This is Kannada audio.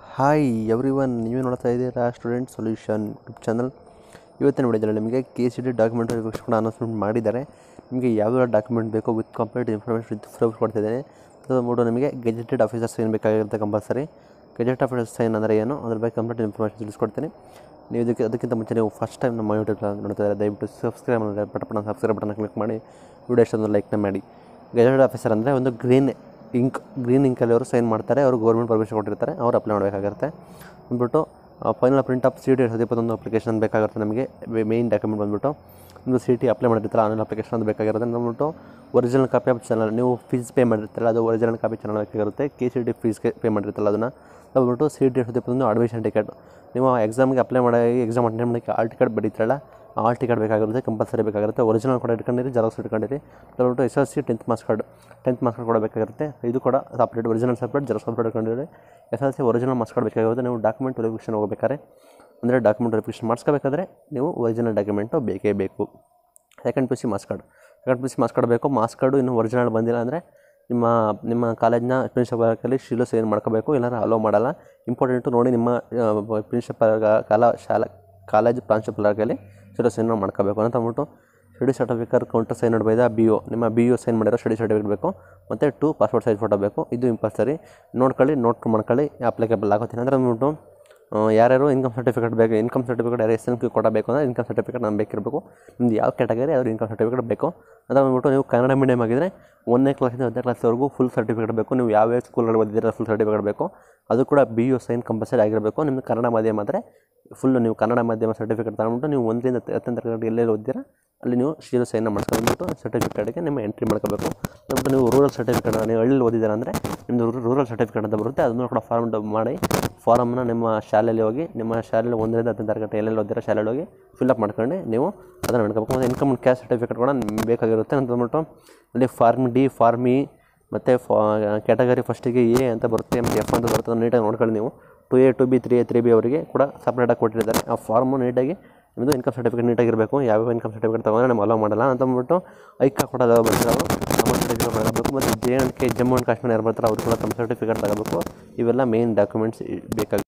ಹಾಯ್ ಎವ್ರಿ ಒನ್ ನೀವೇ ನೋಡ್ತಾ ಇದ್ದೀರಾ ಸ್ಟೂಡೆಂಟ್ ಸೊಲ್ಯೂಷನ್ ಯೂಟ್ಯೂಬ್ ಚಾನಲ್ ಇವತ್ತಿನ ವಿಡಿಯೋದಲ್ಲಿ ನಿಮಗೆ ಕೆ ಸಿ ಡಿ ಡಾಕ್ಯುಮೆಂಟ್ ಕೂಡ ಅನೌನ್ಸ್ಮೆಂಟ್ ಮಾಡಿದ್ದಾರೆ ನಿಮಗೆ ಯಾವ್ಯಾವ ಡಾಕ್ಯುಮೆಂಟ್ ಬೇಕೋ with complete information with proof ಕೊಡ್ತಿದ್ದೇನೆ ಅದು ನೋಡು ನಿಮಗೆ ಗೆಜೆಟೆಡ್ ಆಫೀಸರ್ ಸೈನ್ ಬೇಕಾಗಿರುತ್ತೆ ಕಂಪಲ್ಸರಿ ಗೆಜೆಟ್ ಆಫೀಸರ್ ಸೈನ್ ಅಂದರೆ ಏನು ಅದ್ರ ಬಗ್ಗೆ ಕಂಪ್ಲೀಟ್ ಇನ್ಫಾರ್ಮೇಷನ್ ತಿಳಿಸ್ಕೊಡ್ತೀನಿ ನೀವು ಇದಕ್ಕೆ ಅದಕ್ಕಿಂತ ಮುಂಚೆ ನೀವು ಫಸ್ಟ್ ಟೈಮ್ ನಮ್ಮ ಯೂಟ್ಯೂಬ್ ಚಾನಲ್ ನೋಡ್ತಾ ಇದ್ದಾರೆ ದಯವಿಟ್ಟು ಸಬ್ಸ್ಕ್ರೈಬ್ ಮಾಡಿದ್ರೆ ಪಟ ಪಟ ಸಬ್ಸ್ಕ್ರೈಬ್ ಬಟನ್ ಕ್ಲಿಕ್ ಮಾಡಿ ವಿಡಿಯೋ ಇಷ್ಟೊಂದು ಲೈಕ್ನ ಮಾಡಿ ಗೆಜೆಟೆಡ್ ಆಫೀಸರ್ ಅಂದರೆ ಒಂದು ಗ್ರೀನ್ ಇಂಕ್ ಗ್ರೀನ್ ಇಂಕಲ್ಲಿ ಅವರು ಸೈನ್ ಮಾಡ್ತಾರೆ ಅವರು ಗೌರ್ಮೆಂಟ್ ಪರ್ಮಿಷನ್ ಕೊಟ್ಟಿರ್ತಾರೆ ಅವ್ರು ಅಪ್ಲೈ ಮಾಡಬೇಕಾಗಿರುತ್ತೆ ಅಂದ್ಬಿಟ್ಟು final print of C T ಎರಡು ಸಾವಿರದ ಇಪ್ಪತ್ತೊಂದು ಅಪ್ಲಿಕೇಶನ್ ಬೇಕಾಗಿರುತ್ತೆ ನಮಗೆ ಮೇಯ್ನ್ ಡಾಕ್ಯುಮೆಂಟ್ ಬಂದುಬಿಟ್ಟು ನಿಮ್ಮದು ಸಿ ಟಿ ಅಪ್ಲೈ ಮಾಡಿರ್ತಾರೆ ಆನ್ಲೈನ್ ಅಪ್ಲಿಕೇಶನ್ ಅದು ಬೇಕಾಗಿರುತ್ತೆ ಅಂದ್ಬಿಟ್ಟು ಒರಿಜಿನಲ್ ಕಾಪಿ ಆಫ್ ಚಾನಲ್ ನೀವು ಫೀಸ್ ಪೇ ಮಾಡಿರ್ತೀರಲ್ಲ ಅದು ಒರಿಜಿನಲ್ ಕಾಪಿ ಚಾನಲ್ ಬೇಕಾಗಿರುತ್ತೆ ಕೆ ಸಿ ಟಿ ಫೀಸ್ಗೆ ಪೇ ಮಾಡಿರ್ತಾರಲ್ಲ ಅದನ್ನು ಬಂದ್ಬಿಟ್ಟು ಸಿ ಟಿ ಎರಡು ಸಾವಿರದ ಇಪ್ಪತ್ತೊಂದು ಅಡ್ಮಿಷನ್ ಟಿಕೆಟ್ ನೀವು ಎಕ್ಸಾಮ್ಗೆ ಅಪ್ಲೈ ಮಾಡಿ ಎಕ್ಸಾಮ್ ಅಟೆಂಡ್ ಮಾಡೋಕ್ಕೆ ಆಲ್ ಟಿಕೆಟ್ ಬರೀತೀರಲ್ಲ ಆಲ್ ಟಿಕೆಟ್ ಬೇಕಾಗಿರುತ್ತೆ ಕಂಪಲ್ಸರಿ ಬೇಕಾಗಿರುತ್ತೆ ಒರಿಜಿನಲ್ ಕೂಡ ಇಟ್ಕೊಂಡಿರಿ ಜೆರಾಕ್ಸ್ ಇಟ್ಕೊಂಡಿರಿ ಬಂದ್ಬಿಟ್ಟು S L C tenth marks card tenth marks card ಕೂಡ ಬೇಕಾಗಿರುತ್ತೆ ಇದು ಕೂಡ separate original separate xerox separate ಇಟ್ಕೊಂಡಿರಿ S L C original marks card ಬೇಕಾಗಿರುತ್ತೆ ನೀವು ಡಾಕ್ಯುಮೆಂಟ್ ವೆರಿಫಿಕೇಷನ್ ಹೋಗ್ಬೇಕಾದ್ರೆ ಅಂದರೆ ಡಾಕ್ಯುಮೆಂಟ್ ವೆರಿಫಿಕೇಷನ್ ಮಾಡಿಸ್ಕೋಬೇಕಾದ್ರೆ ನೀವು ಒರಿಜಿನಲ್ ಡಾಕ್ಯುಮೆಂಟು ಬೇಕೇ ಬೇಕು second P C marks card second P C marks card ಬೇಕು ಮಾರ್ಕ್ಸ್ ಕಾರ್ಡು ಇನ್ನೂ ಒರಿಜಿನಲ್ ಬಂದಿಲ್ಲ ಅಂದರೆ ನಿಮ್ಮ ನಿಮ್ಮ ಕಾಲೇಜ್ನ ಪ್ರಿನ್ಸಿಪಾಲಲ್ಲಿ ಶೀಲು ಸೈನ್ ಮಾಡ್ಕೋಬೇಕು ಇಲ್ಲಾಂದ್ರೆ ಅಲೋ ಮಾಡಲ್ಲ ಇಂಪಾರ್ಟೆಂಟು ನೋಡಿ ನಿಮ್ಮ ಪ್ರಿನ್ಸಿಪಾಲ್ ಕಾಲ ಶಾಲಾ ಕಾಲೇಜ್ ಪ್ರಾಂಶುಪಾಲರಲ್ಲಿ ಶೀಲು ಸೈನ್ ಮಾಡ್ಕೋಬೇಕು ಅಂತ ಅಂದ್ಬಿಟ್ಟು ಸ್ಟಡಿ ಸರ್ಟಿಫಿಕೇಟ್ ಕೌಂಟರ್ ಸೈನ್ ಮಾಡಬೇಕಾ ಬಿ ಒ ನಿಮ್ಮ ಬಿ ಒ ಸೈನ್ ಮಾಡಿರೋ ಸ್ಟಡಿ ಸರ್ಟಿಫಿಕೇಟ್ ಬೇಕು ಮತ್ತು ಟು ಪಾಸ್ಪೋರ್ಟ್ ಸೈಜ್ ಫೋಟೋ ಬೇಕು ಇದು ಇಂಪಲ್ಸರಿ ನೋಡ್ಕೊಳ್ಳಿ ನೋಟ್ ಮಾಡ್ಕೊಳ್ಳಿ ಅಪ್ಲಿಕೇಬಲ್ ಆಗುತ್ತೆ ಅಂದರೆ ಅಂದ್ಬಿಟ್ಟು ಆ, ಯಾರ್ಯಾರು ಇನ್ಕಮ್ ಸರ್ಟಿಫಿಕೇಟ್ ಬೇಕು ಇನ್ಕಮ್ ಸರ್ಟಿಫಿಕೇಟ್ ಯಾರು ಎಸ್ ಎನ್ ಕ್ಯೂ ಕೊಡಬೇಕು ಅಂದರೆ ಇನ್ಕಮ್ ಸರ್ಟಿಫಿಕೇಟ್ ನಮ್ಗೆ ಬೇಕಿರಬೇಕು ನಿಮ್ದು ಯಾವ ಕ್ಯಾಟಗರಿ ಅವ್ರ ಇನ್ಕಮ್ ಸರ್ಟಿಫಿಕೇಟ್ ಬೇಕು ಅಂತ ಬಂದ್ಬಿಟ್ಟು ನೀವು ಕನ್ನಡ ಮೀಡಿಯಮ್ ಆಗಿದ್ದರೆ ಒಂದನೇ ಕ್ಲಾಸಿಂದ ಹತ್ತನೇ ಕ್ಲಾಸ್ವರೆಗೂ ಫುಲ್ ಸರ್ಟಿಫಿಕೇಟ್ ಬೇಕು ನೀವು ಯಾವ್ಯಾವ ಸ್ಕೂಲ್ಗಳು ಓದಿದ್ದೀರ ಫುಲ್ ಸರ್ಟಿಫಿಕೇಟ್ ಬೇಕು ಅದು ಕೂಡ ಬಿ ಯು ಸೈನ್ ಕಂಪಲ್ಸರಿ ಆಗಿರಬೇಕು ನಿಮ್ಗೆ ಕನ್ನಡ ಮಾಧ್ಯಮ ಆದರೆ ಫುಲ್ ನೀವು ಕನ್ನಡ ಮಾಧ್ಯಮ ಸರ್ಟಿಫಿಕೇಟ್ ತಗೊಂಡ್ಬಿಟ್ಟು ನೀವು ಒಂದರಿಂದ ಹತ್ತನೇ ತರಗತಿ ಎಲ್ಲೆಲ್ಲಿ ಓದಿದ್ದೀರಾ ಅಲ್ಲಿ ನೀವು ಶೀಲ ಸೈನ್ ಮಾಡ್ಕೊಂಡ್ಬಿಟ್ಟು ಸರ್ಟಿಫಿಕೇಟ್ಗೆ ನಿಮ್ಮ ಎಂಟ್ರಿ ಮಾಡ್ಕೋಬೇಕು ಅಂದ್ಬಿಟ್ಟು ನೀವು ರೂರಲ್ ಸರ್ಟಿಫಿಕೇಟ್ ನೀವು ಹಳ್ಳಿ ಓದಿದ್ದೀರ ಅಂದರೆ ನಿಮ್ಮದು ರೂರಲ್ ಸರ್ಟಿಫಿಕೇಟ್ ಅಂತ ಬರುತ್ತೆ ಅದನ್ನು ಕೂಡ ಫಾರ್ಮ್ ಮಾಡಿ ಫಾರಮ್ನ ನಿಮ್ಮ ಶಾಲೆಯಲ್ಲಿ ಹೋಗಿ ನಿಮ್ಮ ಶಾಲೆಯಲ್ಲಿ ಒಂದರಿಂದ ಹತ್ತನೇ ತರಗತಿ ಎಲ್ಲೆಲ್ಲಿ ಓದಿರೋ ಶಾಲೆಯಲ್ಲಿ ಹೋಗಿ ಫಿಲ್ಅಪ್ ಮಾಡ್ಕೊಂಡು ನೀವು ಅದನ್ನು ಮಾಡ್ಕೋಬೇಕು ಮತ್ತು ಇನ್ಕಮ್ ಕ್ಯಾಸ್ಟ್ ಸರ್ಟಿಫಿಕೇಟ್ ಕೂಡ ನಿಮ್ಗೆ ಬೇಕಾಗಿರುತ್ತೆ ಅಂತ ಅಂದ್ಬಿಟ್ಟು ಅಲ್ಲಿ ಫಾರ್ಮ್ ಡಿ ಫಾರ್ಮ್ ಇ ಮತ್ತು ಫಾ ಕ್ಯಾಟಗರಿ ಫಸ್ಟಿಗೆ ಎ ಅಂತ ಬರುತ್ತೆ ಮತ್ತು ಎಫ್ ಅಂತ ಬರುತ್ತೆ ಅದನ್ನ ನೀಟಾಗಿ ನೋಡ್ಕೊಳ್ಳಿ ನೀವು two A two B three A three B ಅವರಿಗೆ ಕೂಡ ಸಪ್ರೇಟಾಗಿ ಕೊಟ್ಟಿರ್ತಾರೆ ಆ ಫಾರ್ಮು ನೀಟಾಗಿ ನಿಮ್ಮದು ಇನ್ಕಮ್ ಸರ್ಟಿಫಿಕೇಟ್ ನೀಟಾಗಿರಬೇಕು ಯಾವ್ಯಾವ ಇನ್ಕಮ್ ಸರ್ಟಿಫಿಕೇಟ್ ತೊಗೊಂಡ್ರೆ ನಮ್ಮ ಅಲೋ ಮಾಡಲ್ಲ ಅಂತ ಅಂದ್ಬಿಟ್ಟು ಐಕಾ ಕೂಡ ಬರ್ತಾರೆ ಅವರು ನಮ್ಮ ಸರ್ಟಿಫಿಕೇಟ್ ತಗೋಬೇಕು ಮತ್ತು J and K Jammu and Kashmir ಯಾರು ಬರ್ತಾರೆ ಅವ್ರು ಕೂಡ ತಮ್ಮ ಸರ್ಟಿಫಿಕೇಟ್ ತಗೋಬೇಕು ಇವೆಲ್ಲ ಮೇನ್ ಡಾಕ್ಯುಮೆಂಟ್ಸ್ ಬೇಕಾಗುತ್ತೆ